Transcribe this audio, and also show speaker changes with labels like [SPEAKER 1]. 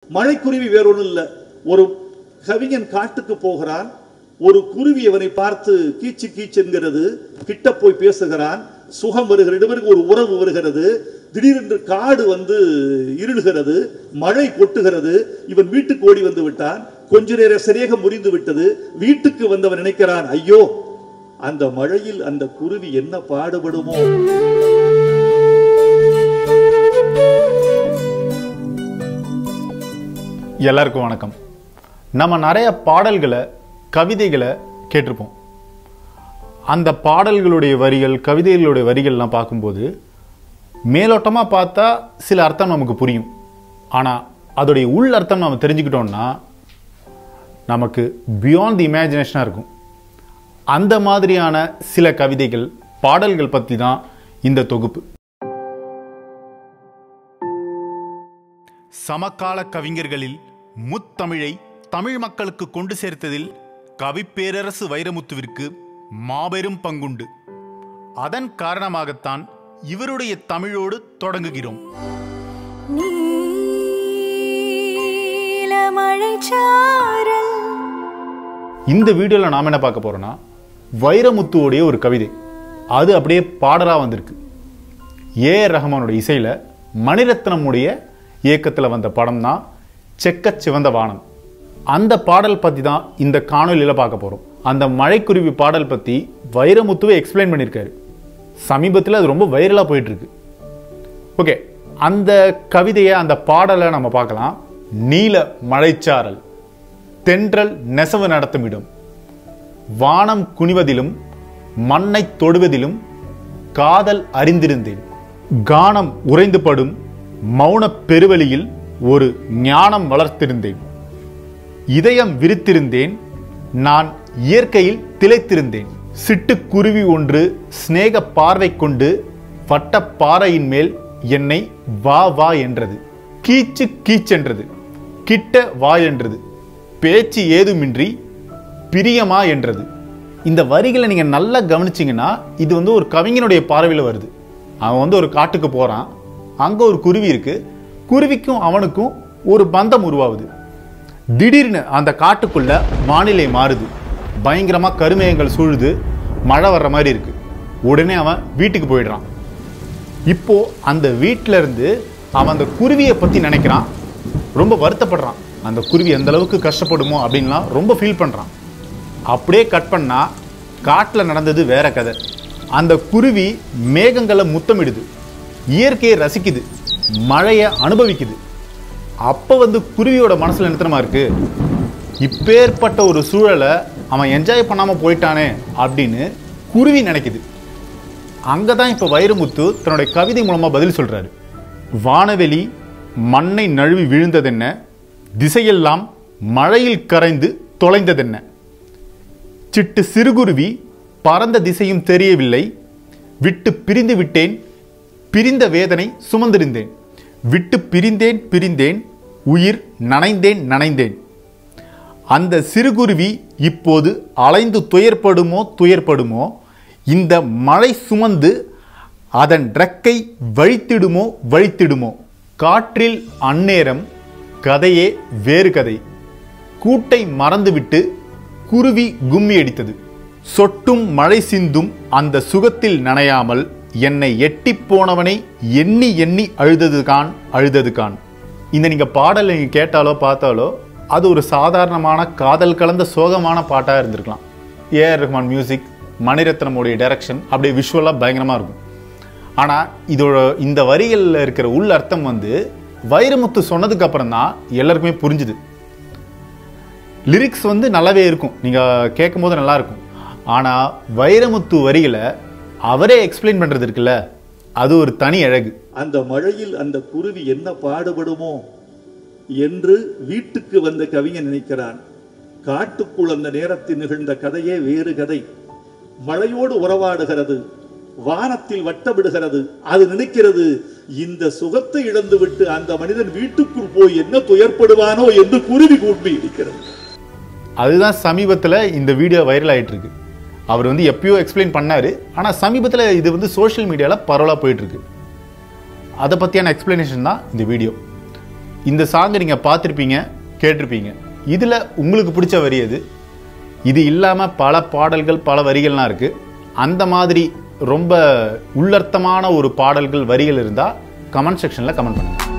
[SPEAKER 1] மழைக்குருவி வேறொன்றும் இல்லை ஒரு கவிஞன் காட்டுக்கு போகிறான் ஒரு குருவி அவனை பார்த்து கீச்சு கீச்சென்கிறது கிட்ட போய் பேசுகிறான் சுகம் வருகிறது ரெண்டு பேருக்கு ஒரு உறவு வருகிறது திடீரென்று காடு வந்து இருளுகிறது மழை கொட்டுகிறது இவன் வீட்டுக்கு ஓடி வந்து விட்டான் கொஞ்ச நேர சிரேகம் முறிந்து விட்டது வீட்டுக்கு வந்தவன் நினைக்கிறான் ஐயோ அந்த மழையில் அந்த குருவி என்ன பாடுபடுமோ
[SPEAKER 2] எல்லாருக்கும் வணக்கம் நம்ம நிறைய பாடல்களை கவிதைகளை கேட்டிருப்போம் அந்த பாடல்களுடைய வரிகள் கவிதைகளுடைய வரிகள்லாம் பார்க்கும்போது மேலோட்டமாக பார்த்தா சில அர்த்தம் நமக்கு புரியும் ஆனால் அதோடைய உள் அர்த்தம் நம்ம தெரிஞ்சுக்கிட்டோம்னா நமக்கு பியாண்ட் தி இமேஜினேஷனாக இருக்கும் அந்த மாதிரியான சில கவிதைகள் பாடல்கள் பற்றி தான் இந்த தொகுப்பு சமகால கவிஞர்களில் முத்தமிழை தமிழ் மக்களுக்கு கொண்டு சேர்த்ததில் கவிப்பேரரசு வைரமுத்துவிற்கு மாபெரும் பங்குண்டு அதன் காரணமாகத்தான் இவருடைய தமிழோடு தொடங்குகிறோம்
[SPEAKER 3] நீலமழைச்சாரல்
[SPEAKER 2] இந்த வீடியோவில் நாம் என்ன பார்க்க போறோம்னா வைரமுத்துவோடைய ஒரு கவிதை அது அப்படியே பாடலாக வந்திருக்கு ஏ ஆர் ரஹ்மானோட இசையில் மணிரத்னமுடைய இயக்கத்தில் வந்த படம் தான் செக்கச் சிவந்த வானம் அந்த பாடல் பற்றி தான் இந்த காணொலியில் பார்க்க போகிறோம் அந்த மழைக்குருவி பாடல் பற்றி வைரமுத்துவை எக்ஸ்பிளைன் பண்ணியிருக்காரு சமீபத்தில் அது ரொம்ப வைரலாக போயிட்டுருக்கு ஓகே அந்த கவிதையை அந்த பாடலை நம்ம பார்க்கலாம் நீல மழைச்சாரல் தென்றல் நெசவு நடத்தும் இடம் வானம் குனிவதிலும் மண்ணை தொடுவதிலும் காதல் அறிந்திருந்தேன் கானம் உறைந்து படும் மௌனப் பெருவெளியில் ஒரு ஞானம் வளர்த்திருந்தேன் இதயம் விரித்திருந்தேன் நான் இயற்கையில் திளைத்திருந்தேன் சிட்டுக்குருவி ஒன்று சிநேக பார்வை கொண்டு வட்டப் பாறையின் மேல் என்னை வா வா என்றது கீச்சு கீச்சென்றது கிட்ட வா என்றது பேச்சு ஏதுமின்றி பிரியமா என்றது இந்த வரிகளை நீங்க நல்லா கவனிச்சீங்கன்னா இது வந்து ஒரு கவிஞனுடைய பார்வையில் வருது அவன் வந்து ஒரு காட்டுக்கு போறான் அங்க ஒரு குருவி இருக்கு குருவிக்கும் அவனுக்கும் ஒரு பந்தம் உருவாகுது திடீர்னு அந்த காட்டுக்குள்ள வானிலை மாறுது பயங்கரமா கருமேகங்கள் சூழுது மழை வர்ற மாதிரி இருக்கு உடனே அவன் வீட்டுக்கு போயிடுறான் இப்போ அந்த வீட்ல இருந்து அவன் அந்த குருவியை பத்தி நினைக்கிறான் ரொம்ப வருத்தப்படுறான் அந்த குருவி எந்த அளவுக்கு கஷ்டப்படுமோ அப்படின்லாம் ரொம்ப ஃபீல் பண்றான் அப்படியே கட் பண்ணா காட்டில் நடந்தது வேற கதை அந்த குருவி மேகங்களை முத்தமிடுது இயற்கையை ரசிக்குது மழையை அனுபவிக்குது அப்போ வந்து குருவியோட மனசுல நிறுத்தனமா இருக்கு இப்பேற்பட்ட ஒரு சூழலை அவன் என்ஜாய் பண்ணாம போயிட்டானே அப்படின்னு குருவி நினைக்குது அங்கே தான் இப்போ வைரமுத்து தன்னுடைய கவிதை மூலமாக பதில் சொல்றாரு வானவெளி மண்ணை நழுவி விழுந்ததென்ன திசையெல்லாம் மழையில் கரைந்து தொலைந்ததென்ன சிட்டு சிறுகுருவி பறந்த திசையும் தெரியவில்லை விட்டு பிரிந்து விட்டேன் பிரிந்த வேதனை சுமந்திருந்தேன் விட்டு பிரிந்தேன் பிரிந்தேன் உயிர் நனைந்தேன் நனைந்தேன் அந்த சிறுகுருவி இப்போது அலைந்து துயர்ப்படுமோ துயர்ப்படுமோ இந்த மழை சுமந்து அதன் ரெக்கை வழித்திடுமோ வழித்திடுமோ காற்றில் அந்நேரம் கதையே வேறு கதை கூட்டை மறந்துவிட்டு குருவி கும்மி அடித்தது சொட்டும் மழை சிந்தும் அந்த சுகத்தில் நனையாமல் என்னை எட்டி போனவனை எண்ணி எண்ணி அழுதது கான் அழுதது கான் இந்த நீங்க பாடல் நீங்க கேட்டாலோ பார்த்தாலோ அது ஒரு சாதாரணமான காதல் கலந்த சோகமான பாட்டாக இருந்திருக்கலாம் ஏஆர் ரஹ்மான் மியூசிக் மணிரத்னமுடைய டைரக்ஷன் அப்படியே விஷுவலாக பயங்கரமாக இருக்கும் ஆனால் இதோட இந்த வரிகளில் இருக்கிற உள் அர்த்தம் வந்து வைரமுத்து சொன்னதுக்கு அப்புறம் தான் எல்லாருக்குமே புரிஞ்சுது லிரிக்ஸ் வந்து நல்லாவே இருக்கும் நீங்கள் கேட்கும் போது நல்லா இருக்கும் ஆனால் வைரமுத்து வரிகளை அவரே எக்ஸ்பிளைன் பண்ணுறது இருக்குல்ல அது ஒரு தனி அழகு
[SPEAKER 1] அந்த மழையில் அந்த குருவி என்ன பாடுபடுமோ என்று வீட்டுக்கு வந்த கவிஞன் நினைக்கிறான் காட்டுக்குள் அந்த நேரத்தில் நிகழ்ந்த கதையே வேறு கதை மழையோடு உறவாடுகிறது வானத்தில் வட்டமிடுகிறது அது நினைக்கிறது இந்த சுகத்தை இழந்துவிட்டு அந்த மனிதன் வீட்டுக்குள் போய் என்ன துயர்ப்படுவானோ என்று குருவி கூட்டி இருக்கிறது
[SPEAKER 2] அதுதான் சமீபத்தில் இந்த வீடியோ வைரல் ஆயிட்டு இருக்கு அவர் வந்து எப்பயோ எக்ஸ்பிளைன் பண்ணாரு ஆனால் சமீபத்தில் இது வந்து சோஷியல் மீடியாவில் பரவலாக போயிட்டு இருக்கு அதை பற்றியான எக்ஸ்பிளனேஷன் தான் இந்த வீடியோ இந்த சாங்கை நீங்கள் பார்த்துருப்பீங்க கேட்டிருப்பீங்க இதில் உங்களுக்கு பிடிச்ச வரி எது இது இல்லாமல் பல பாடல்கள் பல வரிகள்லாம் இருக்குது அந்த மாதிரி ரொம்ப உள்ளர்த்தமான ஒரு பாடல்கள் வரிகள் இருந்தால் கமெண்ட் செக்ஷனில் கமெண்ட் பண்ணுங்கள்